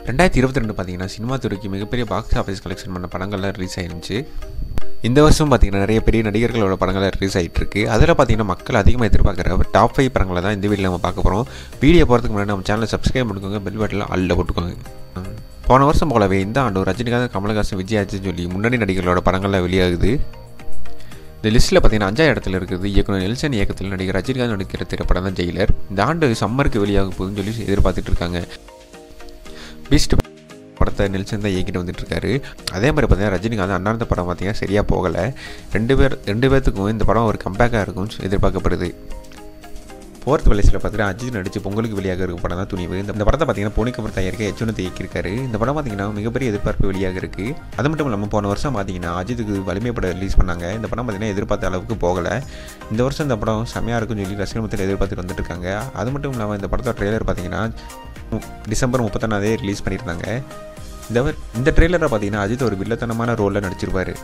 ரெண்டாயிரத்தி இருபத்தி ரெண்டு பார்த்தீங்கன்னா சினிமா துறைக்கு மிகப்பெரிய பாக்ஸ் ஆஃபீஸ் கலெக்ஷன் பண்ண படங்கள்லாம் ரிலீஸ் ஆயிருந்துச்சு இந்த வருஷம் பார்த்தீங்கன்னா நிறைய பெரிய நடிகர்களோட படங்கள் ரிலீஸ் ஆகிட்டு இருக்கு அதில் பார்த்தீங்கன்னா மக்கள் அதிகமாக எதிர்பார்க்குற டாப் ஃபைவ் படங்களை தான் இந்த வீடியோவில் நம்ம பார்க்க போகிறோம் வீடியோ போகிறதுக்கு முன்னாடி நம்ம சேனலை சப்ஸ்கிரைப் பண்ணிக்கோங்க பெல் பட்டனில் அல்ல போட்டுக்கோங்க போன வருஷம் போலவே இந்த ஆண்டு ரஜினிகாந்த் கமலஹாசன் விஜயாச்சின்னு சொல்லி முன்னணி நடிகர்களோட படங்கள்லாம் வெளியாகுது இந்த லிஸ்ட்டில் பார்த்தீங்கன்னா அஞ்சாவது இடத்துல இருக்குது இயக்குனர் நெல்சன் இயக்கத்தில் நடிகர் ரஜினிகாந்த் நடிக்கிற திரைப்படம் தான் ஜெயிலர் இந்த ஆண்டு சம்மருக்கு வெளியாக போகுதுன்னு சொல்லி எதிர்பார்த்துட்டு இருக்காங்க பீஸ்ட் படத்தை நெல்சன் தான் இயக்கிட்டு வந்துட்டு இருக்காரு அதே மாதிரி பார்த்தீங்கன்னா ரஜினிகாந்த் அண்ணாந்த படம் பார்த்தீங்கன்னா சரியாக போகலை ரெண்டு பேர் ரெண்டு பேர்த்துக்கும் இந்த படம் ஒரு கம்பேக்காக இருக்கும்னு எதிர்பார்க்கப்படுது ஃபோர்த் பிளேஸில் பார்த்தீங்கன்னா அஜித் நடிச்சு பொங்கலுக்கு வெளியாக இருக்க படம் தான் துணிவு இந்த இந்த படத்தை பார்த்தீங்கன்னா போனிக்கப்புறம் தயாரிக்க எச்சுனத்தை இயக்கியிருக்காரு இந்த படம் பார்த்தீங்கன்னா மிகப்பெரிய எதிர்பார்ப்பு வெளியாக இருக்குது அது மட்டும் இல்லாமல் போன வருஷம் பார்த்தீங்கன்னா அஜித்துக்கு வலிமை படம் ரிலீஸ் பண்ணாங்க இந்த படம் பார்த்தீங்கன்னா எதிர்பார்த்த அளவுக்கு போகலை இந்த வருஷம் இந்த படம் செம்மையாக இருக்குன்னு சொல்லி ரசிகர் மத்தியில் எதிர்பார்த்துட்டு வந்துட்டு இருக்காங்க அது மட்டும் இல்லாமல் இந்த படத்தோட ட்ரெய்லர் பார்த்தீங்கன்னா டிசம்பர் முப்பத்தொன்னாதே ரிலீஸ் பண்ணியிருந்தாங்க இந்த இந்த ட்ரெய்லரை பார்த்தீங்கன்னா அஜித் ஒரு வில்லத்தனமான ரோலில் நடிச்சிருப்பார்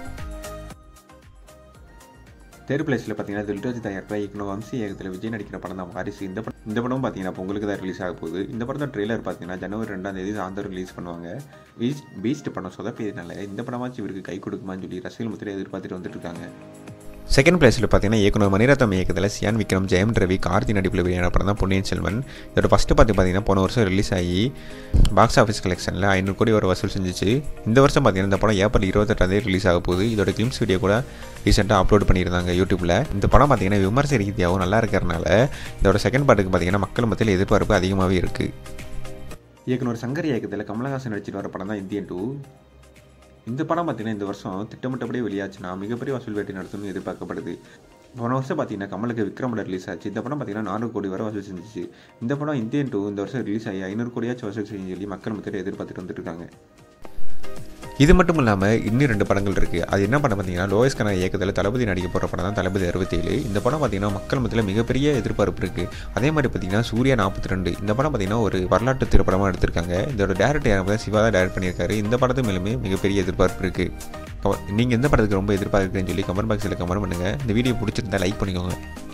தேர்ட் பிளேஸில் பார்த்தீங்கன்னா தில்ராஜ் தயாரிப்பில் இயக்குனர் வம்சி இயக்கத்தில் விஜய் நடிக்கிற படம் தான் வாரிசு இந்த படம் இந்த படம் பார்த்தீங்கன்னா பொங்கலுக்கு தான் ரிலீஸ் ஆக போகுது இந்த படத்தோட ட்ரெய்லர் பார்த்தீங்கன்னா ஜனவரி ரெண்டாம் தேதி ஆந்தர் ரிலீஸ் பண்ணுவாங்க பீஸ்ட் பீஸ்ட் படம் சொதப்பியதுனால இந்த படமாச்சும் இவருக்கு கை கொடுக்குமான்னு சொல்லி ரசிகல் முத்திரை எதிர்பார்த்துட்டு வந்துட்டு இருக்காங்க செகண்ட் பிளேஸில் பார்த்தீங்கன்னா இயக்குனர் மணிரத்னம் இயக்கத்தில் சியான் விக்ரம் ஜெயம் ரவி கார்த்தி நடிப்பில் வெளியான படம் தான் பொன்னியின் செல்வன் இதோட ஃபஸ்ட்டு பார்த்து பார்த்தீங்கன்னா போன வருஷம் ரிலீஸ் ஆகி பாக்ஸ் ஆஃபீஸ் கலெக்ஷனில் ஐநூறு கோடி ஒரு வசூல் செஞ்சிச்சு இந்த வருஷம் பார்த்தீங்கன்னா இந்த படம் ஏப்ரல் இருபத்தெட்டாந்தேதி ரிலீஸ் ஆக போகுது இதோட கிளிம்ஸ் வீடியோ கூட ரீசெண்டாக அப்லோட் பண்ணியிருந்தாங்க யூடியூப்பில் இந்த படம் பார்த்தீங்கன்னா விமர்சன ரீதியாகவும் நல்லா இருக்கிறனால இதோட செகண்ட் பார்ட்டுக்கு பார்த்தீங்கன்னா மக்கள் மத்தியில் எதிர்பார்ப்பு அதிகமாகவே இருக்குது இயக்குனர் சங்கர் இயக்கத்தில் கமலஹாசன் நடிச்சிட்டு வர படம் தான் இந்தியன் டூ இந்த படம் பார்த்தீங்கன்னா இந்த வருஷம் திட்டமிட்டபடி வெளியாச்சுன்னா மிகப்பெரிய வசூல் வேட்டை நடத்தும்னு எதிர்பார்க்கப்படுது போன வருஷம் பார்த்தீங்கன்னா கமலுக்கு விக்ரமோட ரிலீஸ் ஆச்சு இந்த படம் பார்த்தீங்கன்னா நானூறு கோடி வரை வசூல் செஞ்சிச்சு இந்த படம் இந்தியன் டூ இந்த வருஷம் ரிலீஸ் ஆகி ஐநூறு கோடியாச்சும் வசூல் செஞ்சு சொல்லி மக்கள் மத்தியில் எதிர்பார்த்துட்டு வந்துட்டு இருக்காங்க இது மட்டும் இல்லாமல் இன்னும் ரெண்டு படங்கள் இருக்குது அது என்ன படம் பார்த்தீங்கன்னா லோயஸ் கனா இயக்கத்தில் தளபதி நடிக்க போகிற படம் தான் தளபதி அறுபத்தேழு இந்த படம் பார்த்தீங்கன்னா மக்கள் மத்தியில் மிகப்பெரிய எதிர்பார்ப்பு இருக்குது அதே மாதிரி பார்த்தீங்கன்னா சூர்யா நாற்பத்தி ரெண்டு இந்த படம் பார்த்தீங்கன்னா ஒரு வரலாற்று திரைப்படமாக எடுத்திருக்காங்க இதோட டேரக்டர் யாரும் தான் சிவா தான் டேரக்ட் பண்ணியிருக்காரு இந்த படத்து மேலுமே மிகப்பெரிய எதிர்பார்ப்பு இருக்குது நீங்கள் எந்த படத்துக்கு ரொம்ப எதிர்பார்க்குறேன்னு சொல்லி கமெண்ட் பாக்ஸில் கமெண்ட் பண்ணுங்கள் இந்த வீடியோ பிடிச்சிருந்தா லைக் பண்ணிக்கோங்க